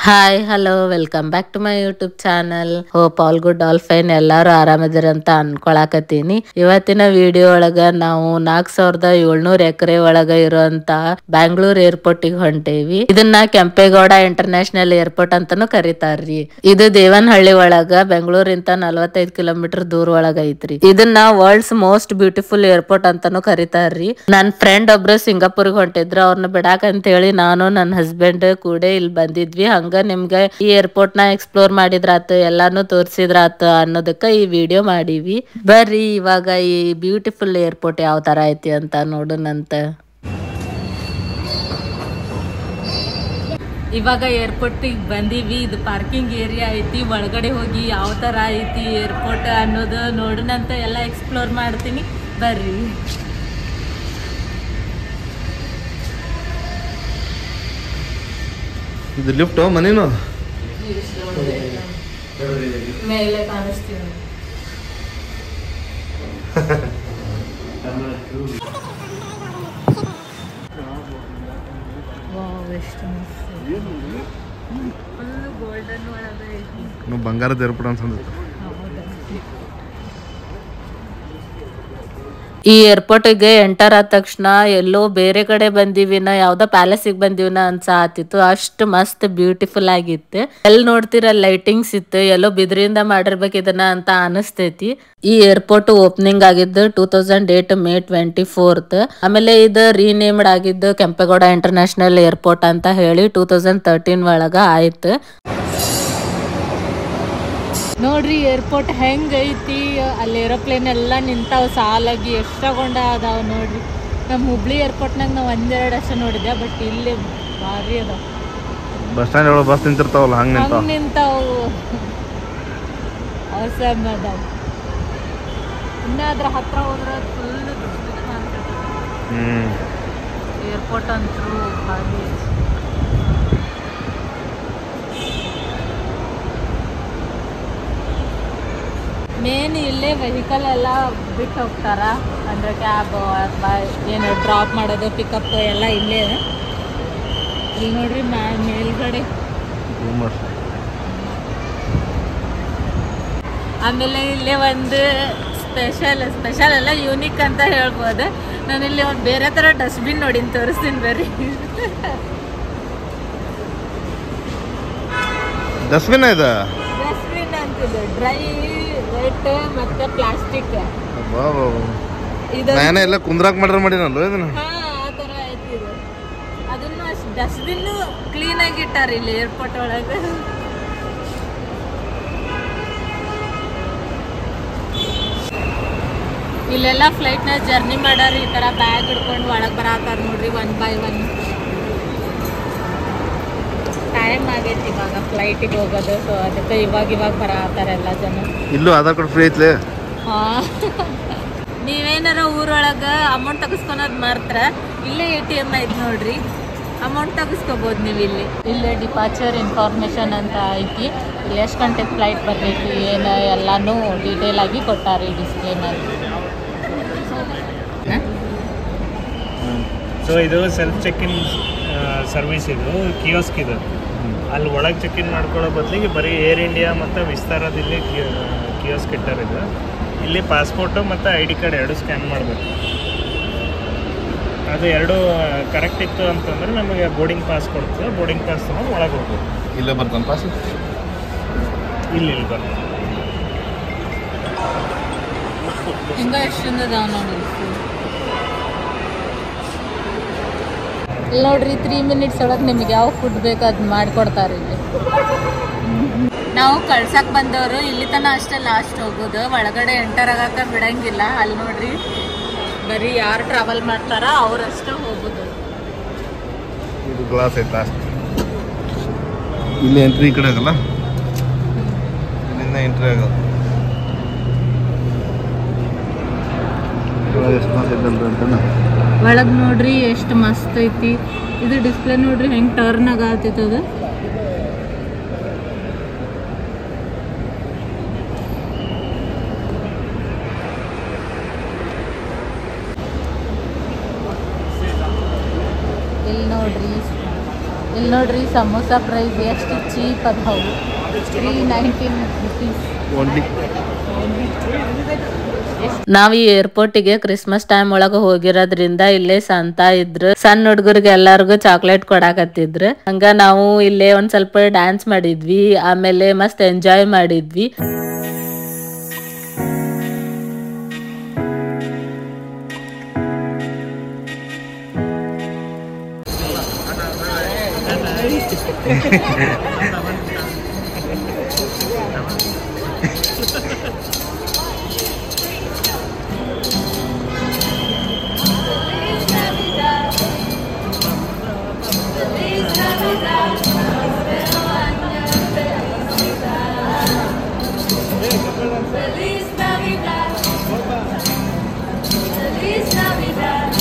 Hi hello welcome back to my YouTube channel hope all good all fine ಎಲ್ಲಾರು ಆರಾಮದಿರಂತ ಅನ್ಕೊಳಕತ್ತೀನಿ ಇವತ್ತಿನ video ಒಳಗ ನಾವು ನಾಲ್ಕ್ ಸಾವಿರದ ಏಳ್ನೂರ್ ಎಕರೆ ಒಳಗ ಇರುವಂತ ಬ್ಯಾಂಗ್ಳೂರ್ ಏರ್ಪೋರ್ಟ್ ಗೆ ಹೊಂಟೇವಿ ಇದನ್ನ ಕೆಂಪೇಗೌಡ ಇಂಟರ್ನ್ಯಾಷನಲ್ ಏರ್ಪೋರ್ಟ್ ಅಂತಾನು ಕರೀತಾರ್ರಿ ಇದು ದೇವನಹಳ್ಳಿ ಒಳಗ ಬೆಂಗಳೂರಿಂತ ನಲವತ್ತೈದ್ ಕಿಲೋಮೀಟರ್ ದೂರ ಒಳಗ ಐತ್ರಿ ಇದನ್ನ ವರ್ಲ್ಡ್ಸ್ ಮೋಸ್ಟ್ ಬ್ಯೂಟಿಫುಲ್ ಏರ್ಪೋರ್ಟ್ ಅಂತಾನು ಕರೀತಾರ್ರಿ ನನ್ ಫ್ರೆಂಡ್ ಒಬ್ರು ಸಿಂಗಾಪುರ್ಗ್ ಹೊಂಟಿದ್ರು ಅವ್ರನ್ನ ಬಿಡಾಕ್ ಅಂತ ಹೇಳಿ ನಾನು ನನ್ನ ಹಸ್ಬೆಂಡ್ ಕೂಡ ಇಲ್ಲಿ ಬಂದಿದ್ವಿ ಹಂಗ ನಿಮ್ಗ ಈ ಏರ್ಪೋರ್ಟ್ ನ ಎಕ್ಸ್ಪ್ಲೋರ್ ಮಾಡಿದ್ರಾತ ಎಲ್ಲಾನು ತೋರ್ಸಿದ್ರಾತ ಅನ್ನೋದಕ್ಕ ಈ ವಿಡಿಯೋ ಮಾಡೀವಿ ಬರ್ರಿ ಇವಾಗ ಈ ಬ್ಯೂಟಿಫುಲ್ ಏರ್ಪೋರ್ಟ್ ಯಾವ ತರ ಐತಿ ಅಂತ ನೋಡೋಣಂತ ಇವಾಗ ಏರ್ಪೋರ್ಟ್ ಬಂದೀವಿ ಇದು ಪಾರ್ಕಿಂಗ್ ಏರಿಯಾ ಐತಿ ಒಳಗಡೆ ಹೋಗಿ ಯಾವ ತರ ಐತಿ ಏರ್ಪೋರ್ಟ್ ಅನ್ನೋದು ನೋಡೋಣಂತ ಎಲ್ಲ ಎಕ್ಸ್ಪ್ಲೋರ್ ಮಾಡ್ತೀನಿ ಬರ್ರಿ ಇದು ಲಿಫ್ಟ್ ಮನೇನು ಮೇಲೆ ಕಾಣಿಸ್ತೀವಿ ಗೋಲ್ಡನ್ ಒಳಗೆ ಐತಿ ನಾವು ಬಂಗಾರದ ಏರ್ಪೋರ್ಟ್ ಅನ್ಸಂದಿತ್ತು ಈ ಏರ್ಪೋರ್ಟಿಗೆ ಎಂಟರ್ ಆದ ತಕ್ಷಣ ಎಲ್ಲೋ ಬೇರೆ ಕಡೆ ಬಂದಿವಿನ ಯಾವ್ದೋ ಪ್ಯಾಲೇಸಿಗೆ ಬಂದಿವಿನ ಅನ್ಸ ಆತಿತ್ತು ಅಷ್ಟು ಮಸ್ತ್ ಬ್ಯೂಟಿಫುಲ್ ಆಗಿತ್ತು ಎಲ್ಲಿ ನೋಡ್ತೀರ ಲೈಟಿಂಗ್ಸ್ ಇತ್ತು ಎಲ್ಲೋ ಬಿದ್ರಿಂದ ಮಾಡಿರ್ಬೇಕು ಇದನ್ನ ಅಂತ ಅನಿಸ್ತೈತಿ ಈ ಏರ್ಪೋರ್ಟ್ ಓಪನಿಂಗ್ ಆಗಿದ್ದು two thousand eight May twenty fourth ಆಮೇಲೆ ಇದು ರೀನೇಮ್ಡ್ ಆಗಿದ್ದು ಕೆಂಪೇಗೌಡ ಇಂಟರ್ನ್ಯಾಷನಲ್ ಏರ್ಪೋರ್ಟ್ ಅಂತ ಹೇಳಿ ಟೂ ತೌಸಂಡ್ ತರ್ಟೀನ್ ಒಳಗ ಆಯ್ತು ನೋಡ್ರಿ ಏರ್ಪೋರ್ಟ್ ಹೆಂಗ್ ಐತಿ ಅಲ್ಲಿ ಏರೋಪ್ಲೇನ್ ಎಲ್ಲ ನಿಂತಾವ್ ಸಾಲಾಗಿ ಎಷ್ಟು ತಗೊಂಡ ಅದಾವ ನೋಡ್ರಿ ನಮ್ಮ ಹುಬ್ಳಿ ಏರ್ಪೋರ್ಟ್ನಾಗ ನಾವು ಒಂದೆರಡು ಅಷ್ಟೇ ನೋಡಿದ್ದೆ ಬಟ್ ಇಲ್ಲಿ ಭಾರಿ ಅದಾವ ಬಸ್ ಸ್ಟ್ಯಾಂಡ್ ಒಳಗೆ ಬಸ್ ನಿಂತಿರ್ತಾವಲ್ಲ ಹಂಗೆ ನಿಂತಾವ ಹಂಗ್ ನಿಂತಾವು ಅವಸಮ್ ಅದಾವ ಇನ್ನ ಅದ್ರ ಹತ್ರ ಹೋದ್ರೆ ಫುಲ್ ಹ್ಮ್ ಏರ್ಪೋರ್ಟ್ ಅಂತೂ ಭಾರಿ ಐತಿ. ಮೇನ್ ಇಲ್ಲೇ ವೆಹಿಕಲ್ ಎಲ್ಲ ಬಿಟ್ಟು ಹೋಗ್ತಾರ ಅಂದ್ರೆ ಕ್ಯಾಬ್ ಅಥವಾ ಏನು ಡ್ರಾಪ್ ಮಾಡೋದು ಪಿಕಪ್ ಎಲ್ಲ ಇಲ್ಲೇ ಇಲ್ಲಿ ನೋಡ್ರಿ ಮ್ಯಾ ಮೇಲ್ಗಡೆ ರೂಮರ್ಸ್ ಆಮೇಲೆ ಇಲ್ಲೇ ಒಂದು ಸ್ಪೆಷಲ್ ಸ್ಪೆಷಲ್ ಎಲ್ಲ ಯೂನಿಕ್ ಅಂತ ಹೇಳ್ಬೋದು ನಾನು ಇಲ್ಲಿ ಒಂದು ಬೇರೆ ಥರ ಡಸ್ಟ್ಬಿನ್ ನೋಡಿನ ತೋರಿಸ್ತೀನಿ ಬರ್ರಿ ಡಸ್ಟ್ಬಿನ್ ಇದೆ ಡಸ್ಟ್ಬಿನ್ ಅಂತಿದೆ ಡ್ರೈ ವೆಟ್ ಮತ್ತೆ ಪ್ಲಾಸ್ಟಿಕ್ ಅಬ್ಬಾ ಇದು ನಾನೇ ಎಲ್ಲ ಕುಂದ್ರಾಕ್ ಮಾಡ್ರ ಮಾಡಿನಲ್ಲ ಇದನ್ನ ಹಾ ಆ ಥರ ಐತಿ ಇದು ಅದನ್ನು ಅಷ್ಟು ಡಸ್ಟ್ಬಿನ್ನು ಕ್ಲೀನಾಗಿ ಇಟ್ಟಾರ ಇಲ್ಲಿ ಏರ್ಪೋರ್ಟ್ ಒಳಗೆ ಇಲ್ಲೆಲ್ಲ ಫ್ಲೈಟ್ನ ಜರ್ನಿ ಮಾಡಾರ ಈ ಥರ ಬ್ಯಾಗ್ ಹಿಡ್ಕೊಂಡು ಒಳಗೆ ಬರತ್ತಾರ ನೋಡ್ರಿ ಒನ್ ಬೈ ಒನ್ ಟೈಮ್ ಆಗೈತಿ ಇವಾಗ ಫ್ಲೈಟಿಗೆ ಹೋಗೋದು ಸೊ ಅದಕ್ಕೆ ಇವಾಗ ಇವಾಗ ಬರತ್ತಾರ ಎಲ್ಲ ಜನ ಇಲ್ಲೂ ಆಧಾರ್ ಕಾರ್ಡ್ ಫ್ರೀ ಐತ್ಲೆ ಹಾ. ನೀವೇನಾರ ಊರೊಳಗ ಅಮೌಂಟ್ ತೆಗಿಸ್ಕೊಳೋದ್ ಮಾತ್ರ ಇಲ್ಲೇ ಎ ಟಿ ಎಮ್ ಐತಿ ನೋಡ್ರಿ ಅಮೌಂಟ್ ತೆಗಿಸ್ಕೋಬೋದು ನೀವು ಇಲ್ಲಿ ಇಲ್ಲೇ ಡಿಪಾರ್ಚರ್ ಇನ್ಫಾರ್ಮೇಶನ್ ಅಂತ ಐತಿ ಇಲ್ಲಿ ಎಷ್ಟು ಗಂಟೆಗೆ ಫ್ಲೈಟ್ ಬರ್ತೈತಿ ಏನು ಎಲ್ಲಾನು ಡೀಟೇಲ್ ಆಗಿ ಕೊಟ್ಟಾರಿ ಡಿಸ್ಪ್ಲೇನಲ್ಲಿ ಸೊ ಇದು ಸೆಲ್ಫ್ ಚೆಕ್ ಇನ್ ಸರ್ವಿಸ್ ಇದು ಕಿಯೋಸ್ಕ್ ಇದು ಅಲ್ಲಿ ಒಳಗೆ ಚೆಕ್ ಇನ್ ಮಾಡ್ಕೊಳ್ಳೋ ಬದಲಿಗೆ ಬರೀ ಏರ್ ಇಂಡಿಯಾ ಮತ್ತು ವಿಸ್ತಾರದಲ್ಲಿ ಕಿಯೋಸ್ಕ್ ಇಟ್ಟಾರ ಇದು ಇಲ್ಲಿ ಪಾಸ್ಪೋರ್ಟು ಮತ್ತು ಐ ಡಿ ಕಾರ್ಡ್ ಎರಡು ಸ್ಕ್ಯಾನ್ ಮಾಡಬೇಕು ಅದು ಎರಡು ಕರೆಕ್ಟ್ ಇತ್ತು ಅಂತಂದ್ರೆ ನಮಗೆ ಬೋರ್ಡಿಂಗ್ ಪಾಸ್ ಕೊಡ್ತದೆ ಬೋರ್ಡಿಂಗ್ ಪಾಸ್ ತೊಗೊಂಡು ಒಳಗೆ ಹೋಗ್ಬೋದು ಇಲ್ಲೇ ಬರ್ತಾನೆ ಪಾಸ್ ಇಲ್ಲಿ ಇಲ್ಲಿ ಬರ್ತದೆ ಹಿಂಗ ಎಷ್ಟು ಅದಾವ ನೋಡಿ ಇಲ್ಲಿ ನೋಡ್ರಿ ತ್ರೀ ಮಿನಿಟ್ಸ್ ಒಳಗೆ ನಿಮ್ಗೆ ಯಾವ ಫುಡ್ ಬೇಕು ಅದು ಮಾಡಿಕೊಡ್ತಾರೆ ಇಲ್ಲಿ ನಾವು ಕಳ್ಸಕ್ ಬಂದವರು ಇಲ್ಲಿ ತನ ಅಷ್ಟೇ ಲಾಸ್ಟ್ ಹೋಗೋದು ಒಳಗಡೆ ಎಂಟರ್ ಆಗಕ್ಕೆ ಬಿಡಂಗಿಲ್ಲ ಅಲ್ಲಿ ನೋಡ್ರಿ ಬರೀ ಯಾರು ಟ್ರಾವೆಲ್ ಮಾಡ್ತಾರ ಅವ್ರಷ್ಟೇ ಹೋಗೋದು ಇದು ಗ್ಲಾಸ್ ಐತೆ ಲಾಸ್ಟ್ ಇಲ್ಲಿ ಎಂಟ್ರಿ ಈ ಕಡೆ ಆಗಲ್ಲ ಇಲ್ಲಿಂದ ಎಂಟ್ರಿ ಆಗಲ್ಲ ಎಷ್ಟು ಗ್ಲಾಸ್ ಐತಲ್ರಿ ಅಂತಾನೆ ಒಳಗೆ ನೋಡ್ರಿ ಎಷ್ಟು ಮಸ್ತ್ ಐತಿ ಇದು ಡಿಸ್ಪ್ಲೇ ನೋಡ್ರಿ ಹೆಂಗೆ ಟರ್ನ್ ಆಗತ್ತದ ಇಲ್ಲಿ ನೋಡ್ರಿ ಇಲ್ಲಿ ನೋಡ್ರಿ ನೋಡ್ರಿ ಸಮೋಸ ಪ್ರೈಸ್ ಎಷ್ಟು ಚೀಪ್ ಅದಾವು ತ್ರೀ ನೈನ್ಟೀನ್ ರುಪೀಸ್ ಓನ್ಲಿ ನಾವ್ ಈ ಏರ್ಪೋರ್ಟಿಗೆ ಕ್ರಿಸ್ಮಸ್ ಟೈಮ್ ಒಳಗ ಹೋಗಿರೋದ್ರಿಂದ ಇಲ್ಲೇ ಸಂತ ಇದ್ರು ಸಣ್ಣ ಹುಡುಗರಿಗೆ ಎಲ್ಲಾರ್ಗು ಚಾಕ್ಲೇಟ್ ಕೊಡಾಕತ್ತಿದ್ರು ಹಂಗ ನಾವು ಇಲ್ಲೇ ಒಂದ್ ಸ್ವಲ್ಪ ಡ್ಯಾನ್ಸ್ ಮಾಡಿದ್ವಿ ಆಮೇಲೆ ಮಸ್ತ್ ಎಂಜಾಯ್ ಮಾಡಿದ್ವಿ Feliz Navidad. Feliz Navidad.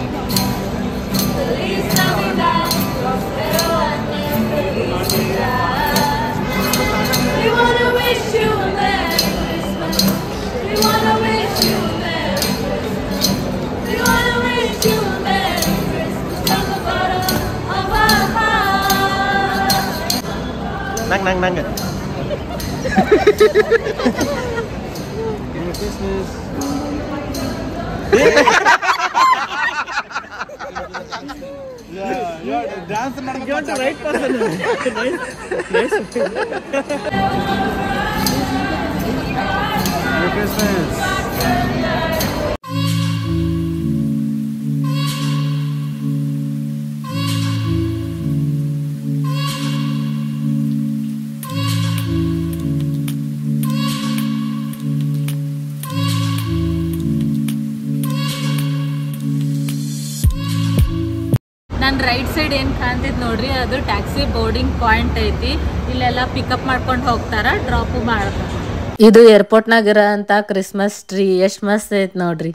Feliz Navidad. Prospero año, felicidad. We wanna wish you a Merry Christmas. We wanna wish you a Merry Christmas. We wanna wish you a Merry Christmas from the bottom of our hearts. นั่งนั่งนั่ง ನನ್ right side ಏನ್ ಕಾಣ್ತೈತ್ ನೋಡ್ರಿ ಅದು taxi boarding point ಐತಿ ಇಲ್ಲೆಲ್ಲ pickup ಮಾಡ್ಕೊಂಡು ಹೋಗ್ತಾರ drop ಮಾಡ್ತಾರ ಇದು ಏರ್ಪೋರ್ಟ್ ನಾಗ ಇರೋ ಅಂತ ಕ್ರಿಸ್ಮಸ್ ಟ್ರೀ ಎಷ್ಟ್ ಮಸ್ತ್ ಐತ್ ನೋಡ್ರಿ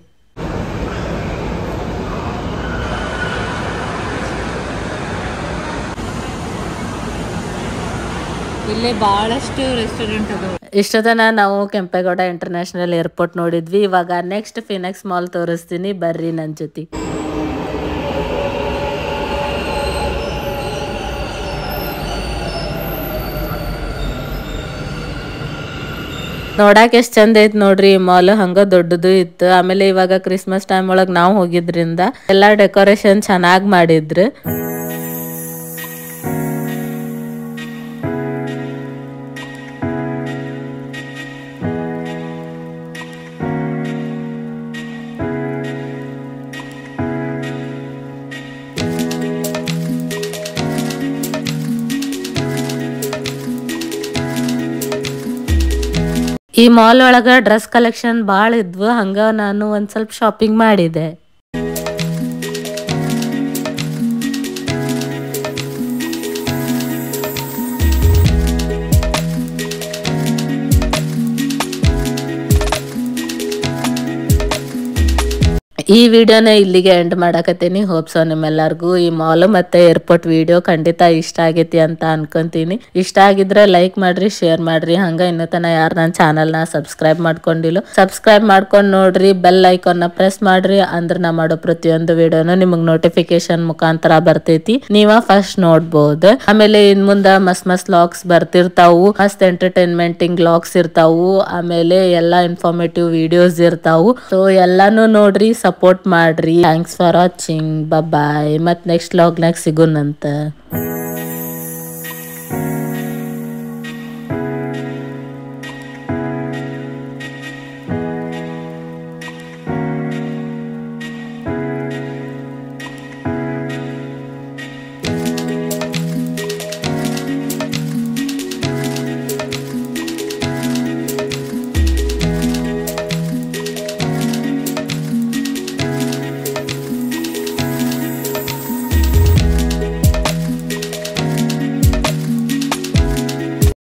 ಇಲ್ಲೇ ಬಹಳಷ್ಟು ರೆಸ್ಟೋರೆಂಟ್ ಅದಾವ ಇಷ್ಟತನ ನಾವು ಕೆಂಪೇಗೌಡ ಇಂಟರ್ನ್ಯಾಷನಲ್ ಏರ್ಪೋರ್ಟ್ ನೋಡಿದ್ವಿ ಇವಾಗ ನೆಕ್ಸ್ಟ್ ಫಿನೆಕ್ಸ್ ಮಾಲ್ ತೋರಿಸ್ತೀನಿ ಬರ್ರಿ ನನ್ ಜೊತೆ ನೋಡಾಕ ಎಷ್ಟ್ ಚಂದ ಐತ್ ನೋಡ್ರಿ ಈ ಮಾಲ್ ಹಂಗ ದೊಡ್ಡದು ಇತ್ತು ಆಮೇಲೆ ಇವಾಗ ಕ್ರಿಸ್ಮಸ್ ಟೈಮ್ ಒಳಗ್ ನಾವು ಹೋಗಿದ್ರಿಂದ ಎಲ್ಲಾ ಡೆಕೋರೇಷನ್ ಚೆನ್ನಾಗ್ ಮಾಡಿದ್ರು ಈ ಮಾಲ್ ಒಳಗ ಡ್ರೆಸ್ ಕಲೆಕ್ಷನ್ ಭಾಳ ಇದ್ವು ಹಂಗ ನಾನು ಒಂದ್ ಸ್ವಲ್ಪ ಶಾಪಿಂಗ್ ಮಾಡಿದೆ ಈ ವಿಡಿಯೋನ ಇಲ್ಲಿಗೆ ಎಂಡ್ ಮಾಡಕತ್ತೀನಿ ಹೋಪ್ಸೋ ನಿಮ್ಮೆಲ್ಲರಿಗೂ ಈ ಮಾಲ್ ಮತ್ತೆ ಏರ್ಪೋರ್ಟ್ ವಿಡಿಯೋ ಖಂಡಿತ ಇಷ್ಟ ಆಗೈತಿ ಅಂತ ಅನ್ಕೊಂತೀನಿ ಇಷ್ಟ ಆಗಿದ್ರೆ ಲೈಕ್ ಮಾಡ್ರಿ ಶೇರ್ ಮಾಡ್ರಿ ಹಂಗ ಇನ್ನೂ ತನ ಯಾರು ನನ್ನ ಚಾನಲ್ನ ಸಬ್ಸ್ಕ್ರೈಬ್ ಮಾಡ್ಕೊಂಡಿಲ್ಲ ಸಬ್ಸ್ಕ್ರೈಬ್ ಮಾಡ್ಕೊಂಡು ನೋಡ್ರಿ ಬೆಲ್ ಐಕಾನ್ನ ಪ್ರೆಸ್ ಮಾಡ್ರಿ ಅಂದ್ರೆ ನಾ ಮಾಡೋ ಪ್ರತಿಯೊಂದು ವಿಡಿಯೋನು ನಿಮಗೆ ನೋಟಿಫಿಕೇಶನ್ ಮುಖಾಂತರ ಬರ್ತೈತಿ ನೀವ ಫಸ್ಟ್ ನೋಡ್ಬೋದು ಆಮೇಲೆ ಇನ್ ಮುಂದ ಮಸ್ತ್ ಮಸ್ತ್ ಲಾಗ್ಸ್ ಬರ್ತಿರ್ತಾವು ಮಸ್ತ್ ಎಂಟರ್ಟೈನ್ಮೆಂಟಿಂಗ್ ಲಾಗ್ಸ್ ಇರ್ತಾವು ಆಮೇಲೆ ಎಲ್ಲಾ ಇನ್ಫಾರ್ಮೇಟಿವ್ ವಿಡಿಯೋಸ್ ಇರ್ತಾವು ಸೊ ಎಲ್ಲಾನು ನೋಡ್ರಿ ಸಪೋರ್ಟ್ ಮಾಡ್ರಿ ಥ್ಯಾಂಕ್ಸ್ ಫಾರ್ ವಾಚಿಂಗ್ ಬಾಯ್ ಮತ್ ನೆಕ್ಸ್ಟ್ ಲಾಗ್ನಾಗ ಸಿಗೋಣಂತ